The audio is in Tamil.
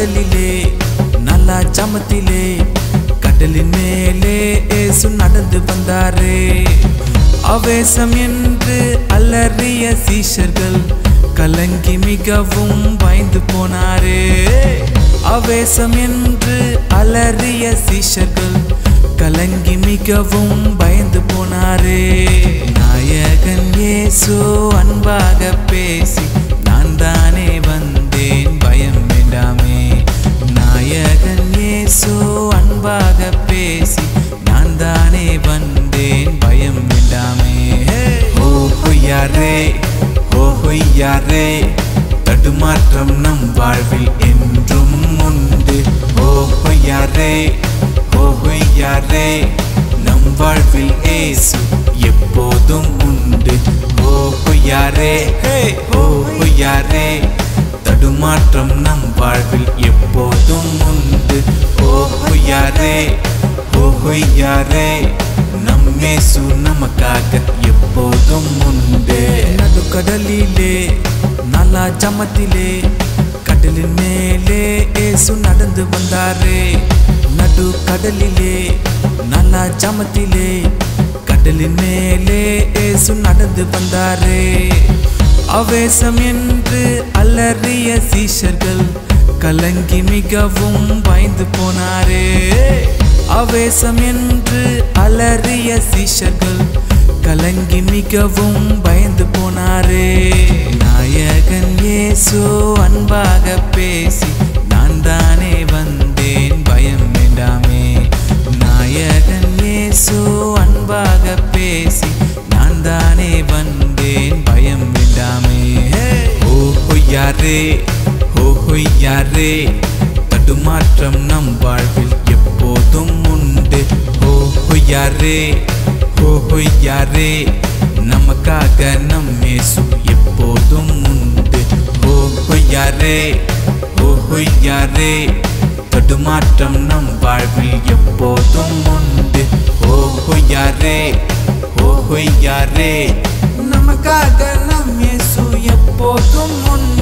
கடலிலே நல்லா ஜமத்திலே கடலின் மேலே ஏசு நடந்து வந்தாரே அவேசம் என்று அலறிய சீஷர்கள் கலங்கி மிகவும் பயந்து போனாரே அவேசம் என்று அலறிய சீஷர்கள் கலங்கி மிகவும் பயந்து போனாரே நாயகன் இயேசு அன்பாக பேசி நான் தானே வந்தேன் பயம் வேண்டாமே நாயகன் இயேசு அன்பாக பேசி நான் தானே வந்தேன் பயம் வேண்டாமே ஓ ஹொய்யாரே ஓ ஹொய்யாரே தடுமாற்றம் நம் வாழ்வில் என்றும் உண்டு ஓ ஹொய்யாரே ஓ ஹொய்யாரே நம் வாழ்வில் ஏசு எப்போதும் உண்டு ஓ ஹொய்யாரே ஓ ஹொய்யாரே தடுமாற்றம் நம் வாழ்வில் எப்போதும் உண்டு ஓ ஹொய்யாரே ஓ ஹொய்யாரே நம்மேசு நமக்காக எப்போதும் உண்டு நடுக்கடலிலே நல்லா ஜமத்திலே கடலின் மேலே ஏசு நடந்து வந்தாரே நடு கடலிலே நல்லா ஜமத்திலே கடலின் மேலே ஏசு நடந்து வந்தாரே அவேசம் என்று அலறிய சீஷர்கள் கலங்கி மிகவும் பயந்து போனாரே அவேசம் என்று அலறிய சீஷர்கள் கலங்கி மிகவும் பயந்து போனாரே நாயகன் இயேசு அன்பாக பேசி நான் தானே வந்தேன் பயம் வேண்டாமே நாயகன் இயேசு அன்பாக பேசி நான் தானே வந்தேன் பயம் வேண்டாமே ஓ ஹொய்யாரே ஓ ஹொய்யாரே தடுமாற்றம் நம் வாழ்வில் எப்போதும் உண்டு ஓ ஹொய்யாரே ஓ ஹொய்யாரே நமக்காக நம் இயேசு எப்போதும் உண்டு ஓ ஹொய்யாரே ஓ ஹொய்யாரே தடுமாற்றம் நம் வாழ்வில் எப்போதும் உண்டு ஓ ஹொய்யாரே ஓ ஹொய்யாரே நமக்காக நம் இயேசு எப்போதும் உண்டு